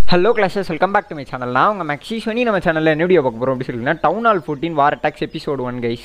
hello clashers welcome back to my channel நான் உங்கள் மேக்ஸிஸ்வனி நம்ம சேனலில் என்ன வீடியோ பார்க்க போகிறோம் அப்படின்னு சொல்லிங்கன்னா town hall fourteen war attacks episode one guys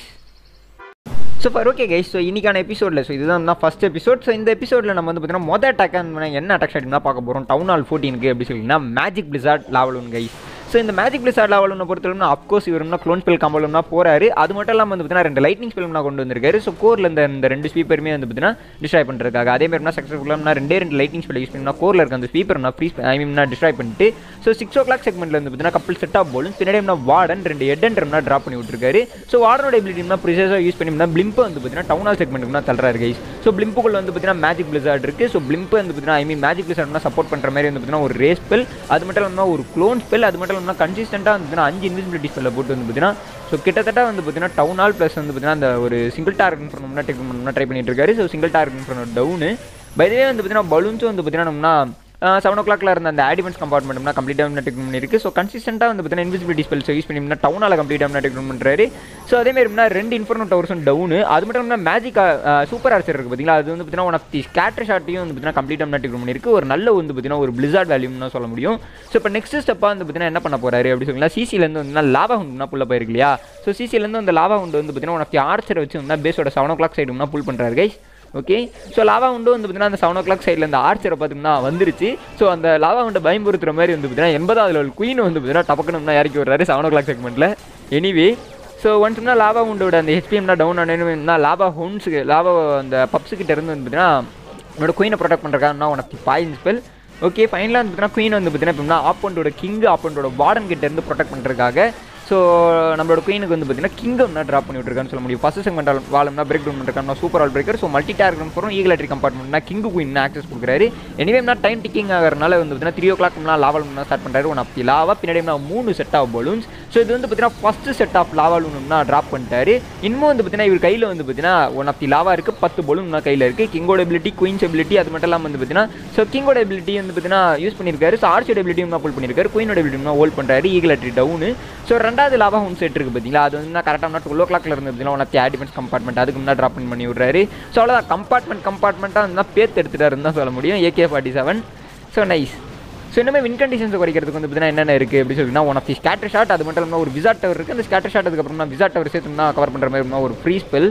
so far okay guys so இன்னைக்கான எபிசோடில் ஸோ இதுதான் தான் ஃபஸ்ட் எபிசோட் ஸோ இந்த எபிசோடில் நம்ம வந்து பார்த்தீங்கன்னா மொதல் அட்டாக் என்ன அட்டாக் ஸ்டார்டிங் தான் பார்க்க போகிறோம் டவுன் ஹால் ஃபோர்டீனுக்கு எப்படி சொல்லிங்கன்னா magic blizzard lavaloon one guys so இந்த மேஜிக் பிளிசார்ட் லாவல் ஒன்று பொறுத்தவரைக்கும் அப்கோர்ஸ் இவரும்னா க்ளோன் ஸ்பெல் காம்போலம்னா போறாரு அது மட்டும் இல்லாமல் வந்து பார்த்தீங்கன்னா ரெண்டு லைட்னிங் ஸ்பெல்னா கொண்டு வந்திருக்காரு ஸோ கோரில் இந்த இந்த ரெண்டு ஸ்வீப்பருமே வந்து பார்த்தீங்கன்னா டிஸ்ட்ராய் பண்ணுறதுக்காக அதே மாதிரி சக்ஸஸ்ஃபுல்லாக ரெண்டே ரெண்டு லைட்னிங் ஸ்பெல் யூஸ் பண்ணா கோரில் இருக்க அந்த ஸ்வீப்பர் நான் ஃப்ரீ ஐ மீன் டிஸ்ட்ராய் பண்ணிட்டு ஸோ சிக்ஸ் ஓ கிளாக் செக்மெண்ட்டில் வந்து பார்த்தீங்கன்னா கப்பல் செட் ஆஃப் போலும் பின்னாடி வார்டன் ரெண்டு ஹெட் அண்ட் ட்ரம்னா ட்ராப் பண்ணி விட்டுருக்காரு ஸோ வார்டனோட எபிலிட்டினா ப்ரிசஸாக யூஸ் பண்ணி பிளிம்பை வந்து பார்த்தீங்கன்னா டவுன் ஹால் செக்மெண்ட்டுக்கு தள்ளுறாரு கைஸ் ஸோ பிளிம்புக்குள்ள வந்து பார்த்தீங்கன்னா மேஜிக் பிளிசார்ட் இருக்குது ஸோ பிளிம்பு வந்து பார்த்தீங்கன்னா ஐ மீன் மேஜிக் பிளிசார்ட்னா சப்போர்ட் பண்ணுற மாதிரி வந்து பார்த்தீங்கன்னா ஒரு ரேஸ் ஸ்பெல் அது மட்டும் இல்லாமல் ஒரு க்ளோன் ஸ்பெல் அது மட்டும் இல்லாமல் கன்சிஸ்டண்ட்டாக வந்து பார்த்தீங்கன்னா அஞ்சு இன்விசிபிலிட்டி ஸ்பெல்லை போட்டு வந்து பார்த்தீங்கன்னா ஸோ கிட்டத்தட்ட வந்து பார்த்தீங்கன்னா டவுன் ஹால் ப்ளஸ் வந்து பார்த்தீங்கன்னா அந்த ஒரு சிங்கிள் டார்கெட் பண்ணணும்னா டெக் பண்ணணும்னா ட்ரை பண்ணிட்டு இருக்காரு ஸோ சிங்கிள் டார்கெட் பண்ண டவுனு பைதவே வந்து பார்த்தீங்கன்னா பலூன்ஸும் வந்து பார்த்தீங்கன்னா நம்மனா செவன் ஓ கிளாக்ல இருந்த அந்த ஆடிமெண்ட்ஸ் கம்பார்ட்மெண்ட்னா கம்ப்ளீட்டாக டெக் பண்ணிருக்கு ஸோ கன்சிஸ்டண்டாக வந்து பார்த்தீங்கன்னா இன்விசிபிலிட்டி ஸ்பெல்ஸ் யூஸ் பண்ணி டவுனால் கம்ப்ளீட்டாக டெக் பண்ணுறாரு ஸோ அதே மாதிரி ரெண்டு இன்ஃபர்னோ டவர்ஸும் டவுனு அது மட்டும் இல்லாமல் மேஜிக் சூப்பர் ஆர்ச்சர் இருக்குது பார்த்தீங்களா அது வந்து பார்த்தீங்கன்னா ஒன் ஆஃப் தி ஸ்கேட்டர் ஷாட்டையும் வந்து பார்த்தீங்கன்னா கம்ப்ளீட்டாக டெக் பண்ணிருக்கு ஒரு நல்ல வந்து பார்த்தீங்கன்னா ஒரு பிளிசார்ட் வேல்யூம்னு சொல்ல முடியும் ஸோ இப்போ நெக்ஸ்ட் ஸ்டெப்பாக வந்து பார்த்தீங்கன்னா என்ன பண்ண போறாரு அப்படி சொல்லலாம் சிசிலேருந்து வந்து லாவா ஹுண்ட்னா புள்ள போயிருக்கு இல்லையா ஸோ சிசிலேருந்து அந்த லாவா ஹுண்ட் வந்து பார்த்தீங்கன்னா ஒன் ஆஃப் தி ஆர்ச்சர் வச்சு வந்து பேஸோட செவன் ஓ கிளாக் சைடுனா புல் பண்ணுறாரு கைஸ் ஓகே ஸோ லாவா உண்டு வந்து பார்த்தீங்கன்னா அந்த செவன் ஓ கிளாக் சைடில் அந்த ஆர்ச்சரை பார்த்தீங்கன்னா வந்துருச்சு ஸோ அந்த லாவா உண்டை பயன்படுத்துகிற மாதிரி வந்து பார்த்தீங்கன்னா எண்பதாவது லெவல் குயின் வந்து பார்த்தீங்கன்னா டபக்கணும்னா இறக்கி விடுறாரு செவன் ஓ கிளாக் செக்மெண்ட்டில் எனிவே ஸோ ஒன்ஸ்னா லாவா உண்டோட அந்த ஹெச்பிஎம்னா டவுன் ஆனேன்னா லாவா ஹோன்ஸுக்கு லாவா அந்த பப்ஸுக்கிட்ட இருந்து வந்து பார்த்தீங்கன்னா என்னோட குயினை ப்ரொடெக்ட் பண்ணுறக்கான one of the point spell okay ஃபைனலாக வந்து பார்த்தீங்கன்னா குயின் வந்து பார்த்தீங்கன்னா இப்போ ஆப்போண்டோட கிங் ஆப்போண்டோட வார்டன் கிட்ட இருந்து ப்ரொடெக்ட் பண்ணுறதுக்காக ஸோ நம்மளோட குயினுக்கு வந்து பார்த்தீங்கன்னா கிங்கம் ட்ராப் பண்ணி விட்டுருக்கான்னு சொல்ல முடியும் ஃபஸ்ட் செக்மெண்ட் வாழம்னா பிரேக் டவுன் பண்ணிருக்காங்க super wall breaker so multi target போகிறோம் ஈகலட்ரி கம்பார்ட்மெண்ட்னா கிங்கு குயின் ஆக்சஸ் கொடுக்குறாரு எனிவேனா டைம் டிக்கிங் ஆகிறனால வந்து பார்த்தீங்கன்னா த்ரீ ஓ கிளாக்னா லாவல் ஸ்டார்ட் பண்ணுறாரு ஒன் ஆஃப் தி லாவா பின்னாடி மூணு செட் ஆஃப் பலூன்ஸ் ஸோ இது வந்து பார்த்தீங்கன்னா ஃபஸ்ட் செட் ஆஃப் லாவா லூனா ட்ராப் பண்ணிட்டாரு இன்னும் வந்து பார்த்தீங்கன்னா இவர் கையில் வந்து பார்த்தீங்கன்னா ஒன் ஆஃப் தி லாவா இருக்குது பத்து பலூன் கையில் இருக்குது கிங்கோட எபிலிட்டி குயின்ஸ் எபிலிட்டி அது மட்டும் இல்லாமல் வந்து பார்த்தீங்கன்னா ஸோ கிங்கோட எபிலிட்டி வந்து பார்த்தீங்கன்னா யூஸ் பண்ணியிருக்காரு ஸோ ஆர்ச்சோட எபிலிட்டியும் புல் பண்ணியிருக்காரு குயினோட எபிலிட்டியும் ஹோல்ட் பண்ணுறாரு ஈகலட்ரி டவுனு ஸோ ரெண்டாவது லாவா ஹோம் செட் இருக்குது பார்த்தீங்களா அது வந்து கரெக்டாக டுவெல் ஓ கிளாக்ல இருந்து பார்த்தீங்கன்னா ஒன் ஆஃப் தி ஆடிமெண்ட்ஸ் கம்பார்ட்மெண்ட் அதுக்கு முன்னாடி ட்ராப் பண்ணி விடுறாரு ஸோ அவ்வளோதான் கம்பார்ட்மெண்ட் கம்பார்ட்மெண்ட்டாக இருந்தால் பேத்து எடுத்துட்டாருன்னு தான் சொல்ல முடியும் AK forty seven so nice so இன்னுமே வின் கண்டிஷன்ஸ் குறைக்கிறதுக்கு வந்து பார்த்தீங்கன்னா என்னென்ன இருக்குது அப்படி சொல்லினா one of the scatter shot அது மட்டும் இல்லாமல் ஒரு விசாட் டவர் இருக்குது அந்த ஸ்கேட்டர் ஷாட் அதுக்கப்புறமா விசாட் டவர் சேர்த்துனா கவர் பண்ணுற மாதிரி ஒரு ஃப்ரீ ஸ்பெல்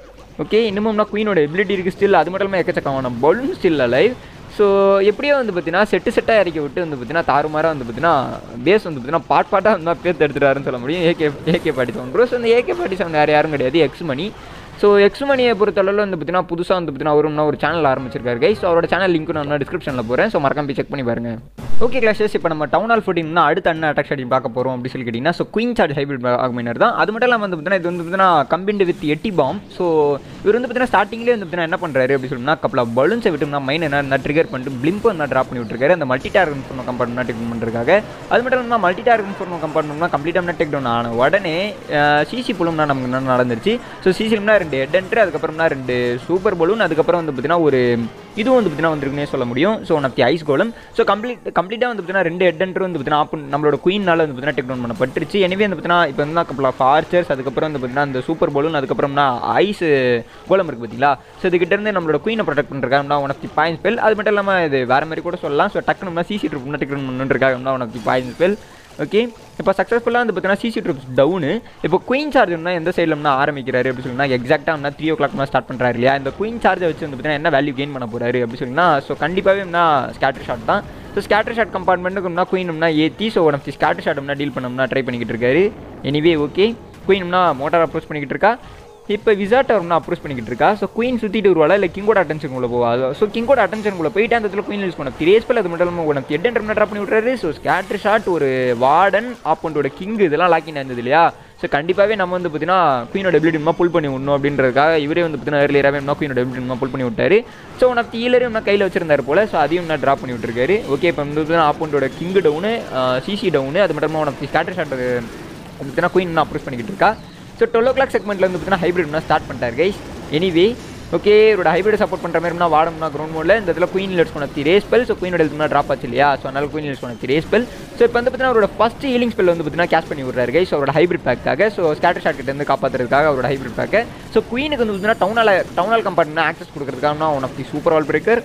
ஓகே இன்னமும்னா குயினோட எபிலிட்டி இருக்குது ஸ்டில் அது மட்டும் இல்லாமல் எக்கச்சக்கமான பலூன் ஸ்டில் அலைவ் ஸோ எப்படியோ வந்து பார்த்தீங்கன்னா செட்டு செட்டாக இறக்கி விட்டு வந்து பார்த்தீங்கன்னா தாறுமாறாக வந்து பார்த்தீங்கன்னா பேஸ் வந்து பார்த்தீங்கன்னா பாட் பாட்டாக வந்து பேர்த்து எடுத்துட்டாருன்னு சொல்ல முடியும் AK AK forty seven bros அந்த ஏகே ஃபார்ட்டி செவன் வேறு யாரும் கிடையாது எக்ஸ் மணி ஸோ எக்ஸ் மணியை பொறுத்தளவில் வந்து பார்த்தீங்கன்னா புதுசாக வந்து பார்த்தீங்கன்னா அவரும் ஒரு சேனல் ஆரம்பிச்சிருக்காரு கை ஸோ அவரோட சேனல் லிங்க் நான் டிஸ்கிரிப்ஷனில் போகிறேன் ஸோ மறக்காம போய் செக் பண்ணி பாருங்க ஓகே கிளாஸஸ் இப்போ நம்ம டவுன் ஹால் ஃபோர்டின்னா அடுத்த அண்ணன் அட்டாக் ஸ்டாடி பார்க்க போகிறோம் அப்படின்னு சொல்லி கேட்டிங்கன்னா ஸோ குயின் சார்ஜ் ஹைபிரிட் ஆகுமினர் தான் அது மட்டும் இல்லாமல் வந்து பார்த்தீங்கன்னா இது வந்து பார்த்தீங்கன்னா combined with yeti bomb so இவர் வந்து பார்த்தீங்கன்னா ஸ்டார்டிங்லேயே வந்து பார்த்தீங்கன்னா என்ன பண்ணுறாரு அப்படி சொன்னா கப்பல் ஆஃப் பலூன்ஸை விட்டு மைன் என்ன ட்ரிகர் பண்ணிட்டு பிளிம்பு என்ன ட்ராப் பண்ணி விட்டுருக்காரு அந்த multi target inferno compartment take பண்ணுறதுக்காக அது மட்டும் இல்லாமல் மல்டி டார்கன் ஃபோன் கம்பார்ட்மெண்ட் கம்ப்ளீட்டாக டெக் டவுன் ஆன உடனே சிசி புலம்னா நமக்கு என்ன நடந்துருச்சு ஸோ சிசிலும்னா ரெண்டு ஹெட் என்ட்ரு அதுக்கப்புறம்னா ரெண்டு சூப்பர் பலூன் அதுக்கப்புறம் வந்து பார்த்தீங்கன்னா ஒரு இதுவும் வந்து பார்த்தீங்கன்னா வந்திருக்குன்னே சொல்ல முடியும் so one of the ice golem so complete கம்ப்ளீட்டாக வந்து பார்த்தீங்கன்னா ரெண்டு ஹெட் என்ட்ரு வந்து பார்த்தீங்கன்னா ஆப் நம்மளோட குயினால் வந்து பார்த்தீங்கன்னா டெக் டவுன் பண்ணப்பட்டுருச்சு எனவே வந்து பார்த்தீங்கன்னா இப்போ வந்து கப்பல் ஆஃப் ஆர்ச்சர்ஸ் அதுக்கப்புறம் வந்து பார்த்தீங்கன்னா அந்த சூப்பர் பலூன் அதுக்கப்புறம்னா ஐஸ் கோலம் இருக்குது பார்த்தீங்களா ஸோ இதுக்கிட்டேருந்து நம்மளோட குயினை ப்ரொடெக்ட் பண்ணுறக்காக one of the point spell அது மட்டும் இல்லாமல் இது வேறு மாதிரி கூட சொல்லலாம் ஸோ டக்குனும்னா சிசி ட்ரிப் டெக் டவுன் பண்ணுறதுக்காக one of the point spell okay இப்போ சக்ஸஸ்ஃபுல்லாக வந்து பார்த்தீங்கன்னா சிசி ட்ரிப்ஸ் டவுனு இப்போ குயின் சார்ஜ்னா எந்த சைட்லம்னா ஆரம்பிக்கிறாரு அப்படி சொன்னா எக்ஸாக்டாக த்ரீ ஓ கிளாக் ஸ்டார்ட் பண்ணுறாரு இல்லையா இந்த குயின் சார்ஜை வச்சு வந்து பார்த்தீங்கன்னா என்ன வேல்யூ கெயின் பண்ண போறாரு அப்படி சொன்னா ஸோ கண்டிப்பாகவே என்ன ஸ்கேட்டர் ஷாட் தான் ஸோ ஸ்கேட்டர் ஷாட் கம்பார்ட்மெண்ட்டுக்கும்னா குயினும்னா ஏற்றி so one of the scatter ஷாட்னா டீல் பண்ணோம்னா ட்ரை பண்ணிக்கிட்டு இருக்காரு எனிவே ஓகே குயினும்னா மோட்டார் அப்ரோச் பண்ணிக்கிட்டு இருக்கா இப்போ விசாட் அவர்னா அப்ரோச் பண்ணிக்கிட்டு இருக்கா ஸோ குயின் சுற்றிட்டு வருவாளா இல்லை கிங்கோட அட்டென்ஷனுக்குள்ள போவா ஸோ கிங்கோட அட்டென்ஷனுக்குள்ள போயிட்டு அந்த இடத்துல குயின் யூஸ் பண்ண திரேஸ்பல் அது மட்டும் இல்லாமல் உனக்கு எட் என்ட்ரம் ட்ராப் பண்ணி விட்றாரு ஸோ ஸ்கேட்டர் ஷாட் ஒரு வார்டன் ஆப்போண்டோட கிங் இதெல்லாம் லாக்கின் இருந்தது இல்லையா ஸோ கண்டிப்பாகவே நம்ம வந்து பார்த்தீங்கன்னா குயினோட எபிலிட்டி புல் பண்ணி விடணும் அப்படின்றதுக்காக இவரே வந்து பார்த்தீங்கன்னா ஏர்லியராகவே என்ன குயினோட எபிலிட்டி புல் பண்ணி விட்டாரு ஸோ ஒன் ஆஃப் தீலரையும் என்ன கையில் வச்சிருந்தாரு போல ஸோ அதையும் நான் ட்ராப் பண்ணி விட்டுருக்காரு ஓகே இப்போ வந்து பார்த்தீங்கன்னா ஆப்போண்டோட கிங் டவுனு சிசி டவுனு அது மட்டும் இல்லாமல் one of the scatter shot பார்த்தீங்கன்னா குயின் அப்ரோச் பண்ணிக்கிட்டு இருக்கா ஸோ டுவெல் ஓ கிளாக் செக்மெண்ட்டில் வந்து பார்த்தீங்கன்னா ஹைப்ரிட்னா ஸ்டார்ட் பண்ணிட்டார் கைஸ் எனிவே ஓகே இவரோட ஹைப்ரிட் சப்போர்ட் பண்ணுற மாதிரினா வாடம்னா கிரௌண்ட் மோடில் இந்த இடத்துல குயின் யூஸ் பண்ண தி ரேஸ்பெல் ஸோ குயினோட எழுத்துனா ட்ராப் ஆச்சு இல்லையா ஸோ அதனால குயின் யூஸ் பண்ண தி ரேஸ்பெல் ஸோ இப்போ வந்து பார்த்தீங்கன்னா அவரோட ஃபஸ்ட் ஹீலிங் ஸ்பெல் வந்து பார்த்தீங்கன்னா கேஷ் பண்ணி விடுறாரு கைஸ் அவரோட ஹைப்ரிட் பேக்காக ஸோ ஸ்கேட்டர் ஷாட் கிட்ட இருந்து காப்பாற்றுறதுக்காக அவரோட ஹைப்ரிட் பேக்கை ஸோ குயினுக்கு வந்து பார்த்தீங்கன்னா டவுனால் டவுனால் கம்பார்ட்மெண்ட் ஆக்சஸ் கொடுக்குறதுக்காக one of the super wall breaker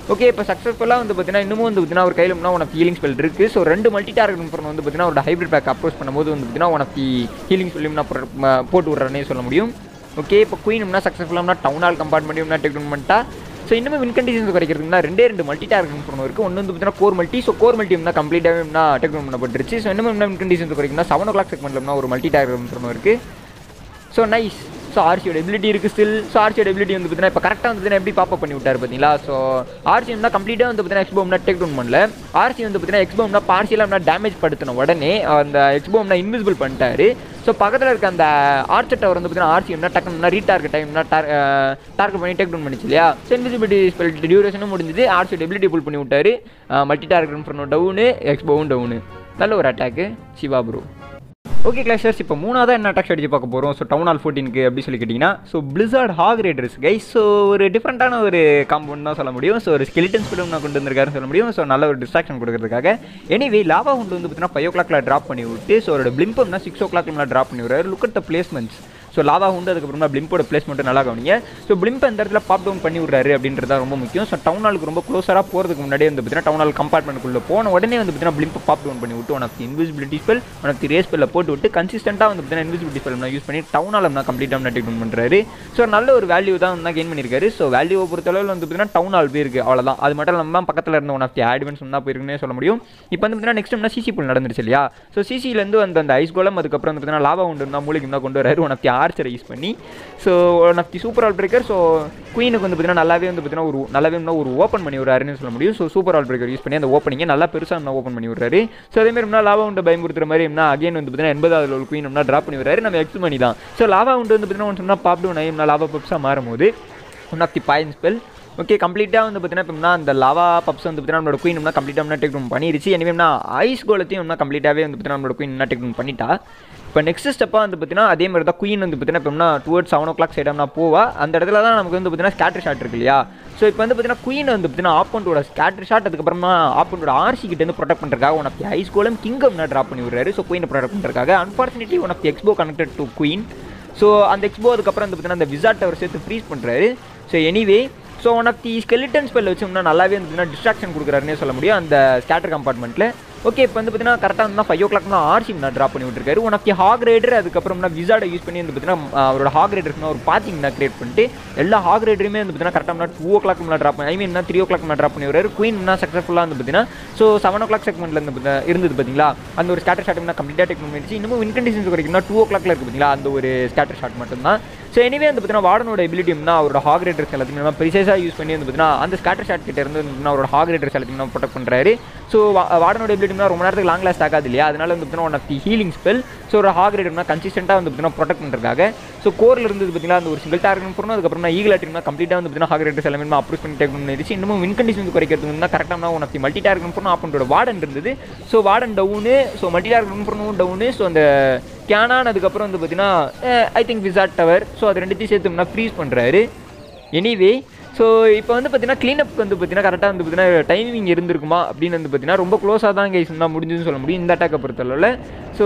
okay இப்போ சக்ஸஸ்ஃபுல்லாக வந்து பார்த்தீங்கன்னா இன்னமும் வந்து பார்த்தீங்கன்னா ஒரு கையில் ஒன் ஆஃப் ஹீலிங் ஸ்பெல் இருக்குது ஸோ ரெண்டு மல்டி டார்கெட் இன்ஃபர்ன் வந்து பார்த்தீங்கன்னா ஒரு ஹைப்ரிட் பேக் அப்ரோச் பண்ணும்போது வந்து பார்த்தீங்கன்னா ஒன் ஆஃப் தி ஹீலிங் ஸ்பெல்லும் நான் போட்டு விட்றேன்னே சொல்ல முடியும் ஓகே இப்போ குயினும்னா சக்ஸஸ்ஃபுல்லாக டவுன் ஹால் கம்பார்ட்மெண்ட்னா டெக் பண்ணிட்டா ஸோ இன்னும் வின் கண்டிஷன்ஸ் குறைக்கிறதுனா ரெண்டே ரெண்டு மல்டி டார்கெட் இன்ஃபர்ன் இருக்குது ஒன்று வந்து பார்த்தீங்கன்னா core multi so core multi தான் கம்ப்ளீட்டாக டெக் பண்ணப்பட்டுருச்சு ஸோ இன்னும் என்ன வின் கண்டிஷன்ஸ் குறைக்குன்னா செவன் ஓ கிளாக் செக்மெண்ட்ல ஒரு மல்டி டார்கெட் இன்ஃபர்ன் இருக்குது ஸோ நைஸ் ஸோ ஆர்சியோட எபிலிட்டி இருக்குது ஸ்டில் ஸோ ஆர்சியோட எபிலிட்டி வந்து பார்த்தீங்கன்னா இப்போ கரெக்டாக வந்து எப்படி பாப்பப் பண்ணி விட்டார் பார்த்தீங்களா ஸோ ஆர்சி வந்து கம்ப்ளீட்டாக வந்து பார்த்தீங்கன்னா எக்ஸ்போம்னா டேக் டவுன் பண்ணல ஆர்சி வந்து பார்த்தீங்கன்னா எக்ஸ்போம்னா பார்சியலாக டேமேஜ் படுத்தின உடனே அந்த எக்ஸ்போம்னா இன்விசிபிள் பண்ணிட்டாரு ஸோ பக்கத்தில் இருக்க அந்த ஆர்ச்சர் டவர் வந்து பார்த்தீங்கன்னா ஆர்சி என்ன டக்குனா ரீடார்கெட் டைம்னா டார்கெட் பண்ணி டேக் டவுன் பண்ணிச்சு இல்லையா ஸோ இன்விசிபிலிட்டி ஸ்பெல் டியூரேஷனும் முடிஞ்சது ஆர்சியோட எபிலிட்டி புல் பண்ணி விட்டாரு மல்டி டார்கெட் பண்ண டவுனு எக்ஸ்போவும் டவுனு நல்ல ஒரு attack Shiva bro okay clashers இப்போ மூணாவது என்ன அட்டாக் அடிச்சு பார்க்க போகிறோம் ஸோ டவுன் ஆல் ஃபோர்டீனுக்கு அப்படி சொல்லி கேட்டிங்கன்னா so blizzard hog riders guys so ஒரு டிஃப்ரெண்ட்டான ஒரு காம்பவுண்ட் தான் சொல்ல முடியும் ஸோ ஒரு ஸ்கெலிட்டன் ஸ்பிலும் நான் கொண்டு வந்திருக்காருன்னு சொல்ல முடியும் ஸோ நல்ல ஒரு டிஸ்ட்ராக்ஷன் கொடுக்கறதுக்காக எனிவே லாவா ஹுண்ட் வந்து பார்த்தீங்கன்னா ஃபைவ் ஓ கிளாக்ல ட்ராப் பண்ணி விட்டு ஸோ ஒரு பிளிம்பம்னா சிக்ஸ் ஓ கிளாக்ல ட்ராப் பண்ணி விடுறாரு look at the placements so lava உண்டு அதுக்கப்புறமா பிளிம்போட பிளேஸ்மெண்ட் நல்லா கவனிங்க ஸோ பிளிம்ப் அந்த இடத்துல பாப் டவுன் பண்ணி விடுறாரு அப்படின்றது ரொம்ப முக்கியம் ஸோ டவுன் ஹாலுக்கு ரொம்ப க்ளோஸராக போகிறதுக்கு முன்னாடியே வந்து பார்த்தீங்கன்னா டவுன் ஹால் கம்பார்ட்மெண்ட்டுக்குள்ளே போன உடனே வந்து பார்த்தீங்கன்னா பிளிம்ப் பாப் டவுன் பண்ணி விட்டு one of invisibility spell one of the rage ஸ்பெல்ல போட்டு விட்டு கன்சிஸ்டண்டாக வந்து பார்த்தீங்கன்னா இன்விசிபிலிட்டி ஸ்பெல் யூஸ் பண்ணி டவுன் ஹால் நான் கம்ப்ளீட்டாக நான் டவுன் பண்ணுறாரு ஸோ நல்ல ஒரு வேல்யூ தான் வந்து கெயின் பண்ணியிருக்காரு ஸோ வேல்யூவை பொறுத்தளவில் வந்து பார்த்தீங்கன்னா டவுன் ஹால் போயிருக்கு அவ்வளோதான் அது மட்டும் இல்லாமல் பக்கத்தில் இருந்த ஒன் ஆஃப் தி ஆட்வன்ஸ் தான் போயிருக்குன்னே சொல்ல முடியும் இப்போ வந்து பார்த்தீங்கன்னா நெக்ஸ்ட் என்ன சிசி புல் நடந்துருச்சு இல்லையா ஸோ சிசிலேருந்து அந்த அந்த ஐஸ் கோலம் அதுக்கப்புறம் வந்து பார்த்தீங்கன்னா லாவா உண்டு இருந்தால் மூலிகை தான் கொண்டு வராரு ஒன் ஆஃப் தி ஆர்ச்சரை யூஸ் பண்ணி so one of the super wall breaker so குயினுக்கு வந்து பார்த்தீங்கன்னா நல்லாவே வந்து பார்த்தீங்கன்னா ஒரு நல்லாவே இன்னும் ஒரு ஓப்பன் பண்ணி விடுறாருன்னு சொல்ல முடியும் so super wall breaker use பண்ணி அந்த ஓப்பனிங்கை நல்லா பெருசாக என்ன ஓப்பன் பண்ணி விடுறாரு ஸோ அதேமாதிரி என்ன லாவா உண்டு பயன்படுத்துற மாதிரி என்ன அகைன் வந்து பார்த்தீங்கன்னா எண்பதாவது ஒரு குயின் என்ன ட்ராப் பண்ணி விடுறாரு நம்ம எக்ஸ் மணி தான் ஸோ லாவா உண்டு வந்து பார்த்தீங்கன்னா ஒன்று சொன்னால் பாப் டவுன் ஆகி லாவா பப்ஸாக மாறும்போது one of the point spell okay கம்ப்ளீட்டாக வந்து பார்த்தீங்கன்னா இப்போ அந்த லவா பப்ஸ் வந்து பார்த்தீங்கன்னா நம்மளோட குயின் என்ன கம்ப்ளீட்டாக டேக் டவுன் பண்ணிருச்சு எனிவேனா ஐஸ் கோலத்தையும் என்ன கம்ப்ளீட்டாகவே வந்து பார்த்தீங்கன்னா நம்மளோட குயின் என்ன டேக் டவுன் பண்ணிட்டா இப்போ நெக்ஸ்ட் ஸ்டெப்பாக வந்து பார்த்தீங்கன்னா அதே மாதிரி தான் குயின் வந்து பார்த்தீங்கன்னா இப்போ டுவர்ட் செவன் ஓ கிளாக் சைடாக போவா அந்த இடத்துல தான் நமக்கு வந்து பார்த்தீங்கன்னா ஸ்கேட்டர் ஷாட் இருக்கு இல்லையா ஸோ இப்போ வந்து பார்த்தீங்கன்னா குயின் வந்து பார்த்தீங்கன்னா ஆப்போண்டோட ஸ்கேட்டர் ஷாட் அதுக்கப்புறமா ஆப்போண்டோட ஆர்சி கிட்ட இருந்து ப்ரொடெக்ட் பண்ணுறதுக்காக ஒன் ஆஃப் தி ஐஸ் கோலம் கிங்கம் ட்ராப் பண்ணி விடுறாரு ஸோ குயினை ப்ரொடெக்ட் பண்ணுறதுக்காக unfortunately one of the X bow connected to queen so அந்த எக்ஸ்போ அதுக்கப்புறம் வந்து பார்த்தீங்கன்னா அந்த விசாட் அவர் சேர்த்து ஃப்ரீஸ் பண்ணுறாரு so anyway so one of the skeleton spell வச்சு இன்னும் நல்லாவே வந்து டிஸ்ட்ராக்ஷன் கொடுக்குறாருன்னே சொல்ல முடியும் அந்த ஸ்கேட்டர் கம்பார்ட்மெண்ட்டில் ஓகே இப்போ வந்து பார்த்தீங்கன்னா கரெக்டாக வந்து ஃபைவ் ஓ கிளாக் தான் ஆர்சி நான் ட்ராப் பண்ணி விட்டுருக்காரு one of the hog rider அதுக்கப்புறம்னா விசாடை யூஸ் பண்ணி வந்து பார்த்தீங்கன்னா அவரோட ஹாக் ரேடர்ஸ்னா ஒரு பாத்திங் நான் கிரியேட் பண்ணிட்டு எல்லா ஹாக் ரேடருமே வந்து பார்த்தீங்கன்னா கரெக்டாக டூ ஓ கிளாக் மேலே ட்ராப் பண்ணி I mean three o'clock மேலே ட்ராப் பண்ணி விடுறாரு குயின் சக்ஸஸ்ஃபுல்லாக வந்து பார்த்தீங்கன்னா ஸோ செவன் ஓ கிளாக் செக்மெண்ட்டில் இருந்து இருந்தது பார்த்தீங்களா அந்த ஒரு ஸ்கேட்டர் ஷாட் கம்ப்ளீட்டாக டெக் பண்ணிடுச்சு இன்னும் வின் கண்டிஷன்ஸ் கிடைக்கும்னா டூ ஓ கிளாக்ல இருக்குது பார்த்தீங்களா அந்த ஒரு ஸ்கேட்டர் ஷாட் மட்டும்தான் ஸோ எனிவே வந்து பார்த்தீங்கன்னா வார்டனோட எபிலிட்டி தான் அவரோட ஹாக் ரேட்டர்ஸ் எல்லாத்தையுமே நம்ம ப்ரிசைஸாக யூஸ் பண்ணி வந்து பார்த்தீங்கன்னா அந்த ஸ்கேட்டர் ஷாட் கிட்ட இருந்து வந்து அவரோட ஹாக் ரேட்டர்ஸ் எல்லாத்தையும் ப்ரொடெக்ட் பண்ணுறாரு ஸோ வார்டனோட எபிலிட்டி ரொம்ப நேரத்துக்கு லாங் லாஸ்ட் ஆகாது இல்லையா அதனால வந்து பார்த்தீங்கன்னா one of the healing spell so ஒரு ஹாக் ரேட்டர்னா கன்சிஸ்டண்டாக வந்து பார்த்தீங்கன்னா ப்ரொடெக்ட் பண்ணுறதுக்காக ஸோ கோரில் இருந்தது பார்த்தீங்கன்னா அந்த ஒரு சிங்கிள் டார்கெட் போகணும் அதுக்கப்புறம் ஈகிள் அட்டினா கம்ப்ளீட்டாக வந்து பார்த்தீங்கன்னா ஹாக் ரேட்டர்ஸ் எல்லாமே அப்ரூவ் பண்ணி டேக் பண்ணிடுச்சு இன்னமும் வின் கண்டிஷன் குறைக்கிறது வந்து கரெக்டாக one of the multi target போகணும் ஆப்பனோட வார்டன் இருந்தது so warden down so multi target போகணும் டவுனு ஸோ அந்த கேனான் அதுக்கப்புறம் வந்து பார்த்தீங்கன்னா I think wizard tower so அது ரெண்டுத்தையும் சேர்த்தோம்னா ஃப்ரீஸ் பண்ணுறாரு எனிவே ஸோ இப்போ வந்து பார்த்தீங்கன்னா க்ளீனப் வந்து பார்த்தீங்கன்னா கரெக்டாக வந்து பார்த்தீங்கன்னா டைமிங் இருந்திருக்குமா அப்படின்னு வந்து பார்த்தீங்கன்னா ரொம்ப க்ளோஸாக தான் கைஸ் தான் முடிஞ்சுன்னு சொல்ல முடியும் இந்த அட்டாக்கை பொறுத்தளவில் ஸோ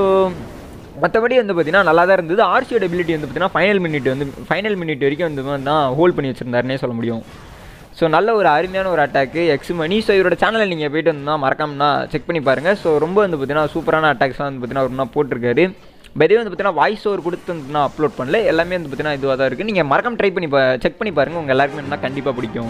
மற்றபடி வந்து பார்த்தீங்கன்னா நல்லா தான் இருந்தது ஆர்சியோட எபிலிட்டி வந்து பார்த்தீங்கன்னா ஃபைனல் மினிட் வந்து ஃபைனல் மினிட் வரைக்கும் வந்து தான் ஹோல்ட் பண்ணி வச்சிருந்தாருன்னே சொல்ல முடியும் ஸோ நல்ல ஒரு அருமையான ஒரு அட்டாக்கு எக்ஸ் மணி ஸோ இவரோட சேனலில் நீங்கள் போயிட்டு வந்தால் மறக்காமனா செக் பண்ணி பாருங்கள் ஸோ ரொம்ப வந்து பார்த்தீங்கன்னா சூப்பரான அட்டாக்ஸ்லாம் வந்து பார்த்தீங்கன்னா ஒரு போட்டிருக்காரு பெரிய வந்து பார்த்தீங்கன்னா வாய்ஸ் ஓவர் கொடுத்து வந்து நான் அப்லோட் பண்ணல எல்லாமே வந்து பார்த்தீங்கன்னா இதுவாக தான் இருக்குது நீங்கள் மறக்காம ட்ரை பண்ணி பா செக் பண்ணி பாருங்கள் உங்கள் எல்லாருக்குமே என்ன கண்டிப்பாக பிடிக்கும்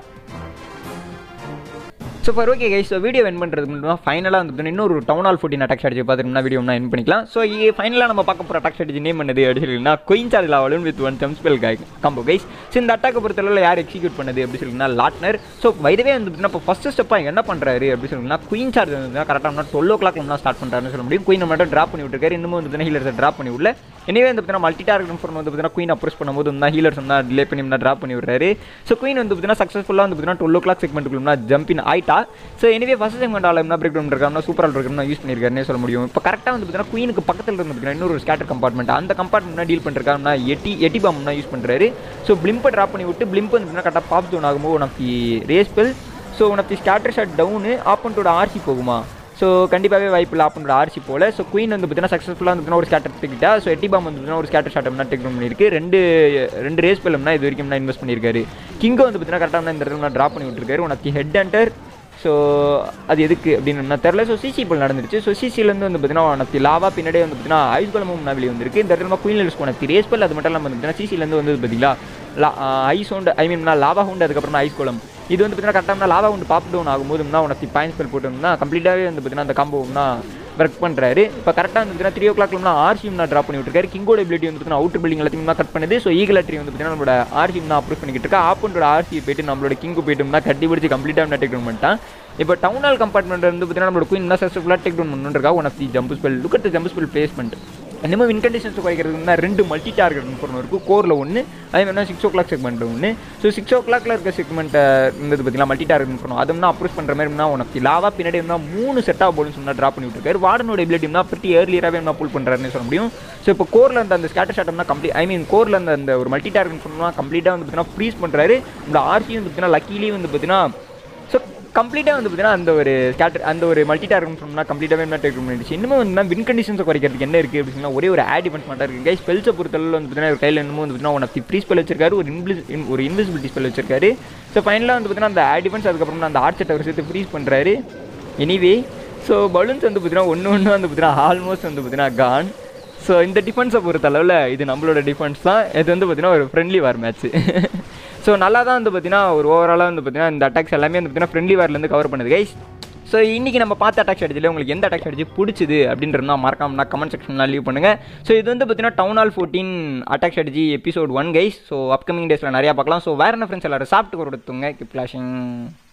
so far okay guys so video end பண்ணுறதுக்கு முன்னாடி ஃபைனலாக வந்து இன்னொரு town hall fourteen attack strategy பார்த்துட்டு வீடியோ நான் என் பண்ணிக்கலாம் ஸோ ஃபைனலாக நம்ம பார்க்க போகிற அட்டாக் ஸ்ட்ராட்டஜி நேம் பண்ணது அப்படின்னா கொயின் சார்ஜ் லாவலும் வித் ஒன் டெம்ஸ்பெல் காய் கம்போ கைஸ் ஸோ இந்த அட்டாக்கை பொறுத்தளவில் யார் எக்ஸிக்யூட் பண்ணது அப்படி சொல்லிங்கன்னா லாட்னர் ஸோ வைதவே வந்து இப்போ ஃபஸ்ட்டு ஸ்டெப்பாக என்ன பண்ணுறாரு அப்படி சொல்லிங்கன்னா குயின் சார்ஜ் வந்து கரெக்டாக டுவெல் ஓ கிளாக் தான் ஸ்டார்ட் பண்ணுறாருன்னு சொல்ல முடியும் குயின் மட்டும் ட்ராப் பண்ணி விட்டுருக்காரு இன்னமும் வந்து ஹீலர்ஸை ட்ராப் பண்ணி விடல எனவே வந்து பார்த்தீங்கன்னா மல்டி டார்கெட் இன்ஃபார்ம் வந்து பார்த்தீங்கன்னா குயின் அப்ரோச் பண்ணும்போது வந்து ஹீலர்ஸ் வந்து டிலே பண்ணி தான் ட்ராப் பண்ணி விடுறாரு ஸோ குயின் வந்து பார்த்தீங்கன்னா சக்ஸஸ்ஃபுல்லாக வந்து பார்த்தீங்கன்னா டுவெல் ஓ கிளாக் செக்மெண்ட்டுக்குள்ள ஜம்ப் இன் ஆயிட்டா ஸோ எனவே ஃபஸ்ட் செக்மெண்ட் ஆல் என்ன பிரேக் டவுன் இருக்காங்க சூப்பர் ஆல் இருக்கா யூஸ் பண்ணியிருக்காருன்னு சொல்ல முடியும் இப்போ கரெக்டாக வந்து பார்த்தீங்கன்னா குயினுக்கு பக்கத்தில் இருந்து பார்த்தீங்கன்னா இன்னொரு ஸ்கேட்டர் கம்பார்ட்மெண்ட் அந்த கம்பார்ட்மெண்ட் டீல் பண்ணிருக்காங்கன்னா எட்டி எட்டி பாம்னா யூஸ் பண்ணுறாரு ஸோ பிளிம்பை ட்ராப் பண்ணி விட்டு பிளிம்ப் வந்து கரெக்டாக பாப் ஜோன் ஆகும்போது one of the rage spell so one of the scatter shot down ஆப்பன்ட்டோட ஆர்சி போகுமா ஸோ கண்டிப்பாகவே வாய்ப்பு இல்லை அப்படின்ற ஆர்சி போல ஸோ குயின் வந்து பார்த்தீங்கன்னா சக்ஸஸ்ஃபுல்லாக வந்து பார்த்தீங்கன்னா ஒரு ஸ்கேட்டர் தூக்கிட்டா ஸோ எட்டிபாம் வந்து பார்த்தீங்கன்னா ஒரு ஸ்கேட்டர் ஷாட் டேக் டவுன் பண்ணியிருக்கு ரெண்டு ரெண்டு ரேஸ் பெல்லம்னா இது வரைக்கும் நான் இன்வெஸ்ட் பண்ணியிருக்காரு கிங்கோ வந்து பார்த்தீங்கன்னா கரெக்டாக இந்த இடத்துல ட்ராப் பண்ணி விட்டுருக்காரு உனக்கு ஹெட் அண்டர் ஸோ அது எதுக்கு அப்படின்னு நான் தெரில ஸோ சிசி இப்போ நடந்துருச்சு ஸோ சிசிலேருந்து வந்து பார்த்தீங்கன்னா உனக்கு லாவா பின்னாடியே வந்து பார்த்தீங்கன்னா ஐஸ் குளமும் நான் வெளியே வந்திருக்கு இந்த இடத்துல குயின் லிஸ்ட் உனக்கு ரேஸ் பல் அது மட்டும் இல்லாமல் வந்து பார்த்தீங்கன்னா சிசிலேருந்து வந்து பார்த்தீங்களா லா ice hound I mean lava hound அதுக்கப்புறமா ஐஸ் குளம் இது வந்து பார்த்தீங்கன்னா கரெக்டாக லாவா ஹவுண்ட் பாப் டவுன் ஆகும்போது உனக்கு பாயிண்ட்ஸ் பெல் போட்டோம்னா கம்ப்ளீட்டாகவே வந்து பார்த்தீங்கன்னா அந்த காம்போனா ஒர்க் பண்ணுறாரு இப்போ கரெக்டாக வந்து பார்த்தீங்கன்னா த்ரீ ஓ கிளாக்லாம் ஆர்சிஎம் நான் ட்ராப் பண்ணி விட்டுருக்காரு கிங்கோட எபிலிட்டி வந்து பார்த்தீங்கன்னா அவுட்டர் பில்டிங் எல்லாத்தையும் கட் பண்ணுது ஸோ ஈகல் ட்ரீ வந்து பார்த்தீங்கன்னா நம்மளோட ஆர்சிஎம் தான் அப்ரூவ் பண்ணிக்கிட்டு இருக்கா ஆப்பனோட ஆர்சி போயிட்டு நம்மளோட கிங்கு போயிட்டு கட்டி பிடிச்சி கம்ப்ளீட்டாக டேக் டவுன் பண்ணிட்டான் இப்போ டவுன் ஹால் கம்பார்ட்மெண்ட் வந்து பார்த்தீங்கன்னா நம்மளோட குயின் தான் சக்ஸஸ்ஃபுல்லாக டேக் டவுன் பண்ணுறா one of the jump spell look at jump spell placement இன்னமும் வின் கண்டிஷன்ஸ் குறைக்கிறதுக்கு ரெண்டு மல்டி டார்கெட் ஒன்று இருக்குது கோரில் ஒன்று அதே மாதிரி சிக்ஸ் ஓ கிளாக் செக்மெண்ட் ஒன்று ஸோ சிக்ஸ் ஓ கிளாக்ல இருக்க செக்மெண்ட்டை இருந்தது பார்த்தீங்கன்னா மல்டி டார்கெட் பண்ணணும் அதுவும் அப்ரோச் பண்ணுற மாதிரி இருந்தால் உனக்கு லாவா பின்னாடி இருந்தால் மூணு செட் ஆஃப் போல்னு சொன்னால் ட்ராப் பண்ணி விட்டுருக்காரு வார்டனோட எபிலிட்டி தான் pretty ஏர்லியராகவே என்ன புல் பண்ணுறாருன்னு சொல்ல முடியும் ஸோ இப்போ கோரில் அந்த அந்த ஸ்கேட்டர் ஷாட்டம்னா கம்ப்ளீட் ஐ மீன் கோரில் அந்த அந்த ஒரு மல்டி டார்கெட் சொன்னால் கம்ப்ளீட்டாக வந்து பார்த்தீங்கன்னா ஃப்ரீஸ் பண்ணுறாரு இந்த ஆர்சி வந்து பார்த்தீங்கன்னா லக்கிலி வந்து பார்த்தீங்கன்னா ஸோ கம்ப்ளீட்டாக வந்து பார்த்தீங்கன்னா அந்த ஒரு ஸ்கேட்டர் அந்த ஒரு மல்டி டார்கெட் சொன்னால் கம்ப்ளீட்டாகவே என்ன டேக் பண்ணிடுச்சு இன்னும் வந்து வின் கண்டிஷன்ஸை குறைக்கிறதுக்கு என்ன இருக்குது அப்படின்னு சொன்னால் ஒரே ஒரு ஆட் இவெண்ட் மட்டும் இருக்குது கை ஸ்பெல்ஸை பொறுத்தளவு வந்து பார்த்தீங்கன்னா ஒரு கையில் என்னமோ வந்து பார்த்தீங்கன்னா one of the free spell வச்சிருக்காரு ஒரு இன்விஸ் ஒரு இன்விசிபிலிட்டி ஸ்பெல் வச்சிருக்காரு ஸோ ஃபைனலாக வந்து பார்த்தீங்கன்னா அந்த ஆட் இவெண்ட்ஸ் அதுக்கப்புறம் அந்த ஆர்ட் செட் அவர் சேர்த்து ஃப்ரீஸ் பண்ணுறாரு எனிவே ஸோ பலூன்ஸ் வந்து பார்த்தீங்கன்னா ஒன்று ஒன்று வந்து பார்த்தீங்கன்னா ஆல்மோஸ்ட் வந்து பார்த்தீங்கன்னா கான் ஸோ இந்த டிஃபென்ஸை பொறுத்த அளவில் இது நம்மளோட டிஃபென்ஸ் தான் இது வந்து பார்த்தீங்கன்னா ஒரு ஃப்ரெண்ட்லி வார் மேட்ச் ஸோ நல்லா தான் வந்து பார்த்தீங்கன்னா ஒரு ஓவராலாக வந்து பார்த்தீங்கன்னா இந்த அட்டாக்ஸ் எல்லாமே வந்து பார்த்தீங்கன்னா ஃப்ரெண்ட்லி வார்லேருந்து கவர் பண்ணுது கைஸ் ஸோ இன்றைக்கி நம்ம பார்த்த அட்டாக் ஸ்ட்ராட்டஜியில் உங்களுக்கு எந்த அட்டாக் ஸ்ட்ராட்டஜி பிடிச்சிது அப்படின்றத மறக்காமனா கமெண்ட் செக்ஷனில் லீவ் பண்ணுங்கள் ஸோ இது வந்து பார்த்தீங்கன்னா town hall fourteen attack strategy episode one guys so upcoming டேஸில் நிறையா பார்க்கலாம் ஸோ வேறு என்ன ஃப்ரெண்ட்ஸ் எல்லாரும் சாப்பிட்டு கொடுத்துங்க கிப் ஃப்ளாஷிங்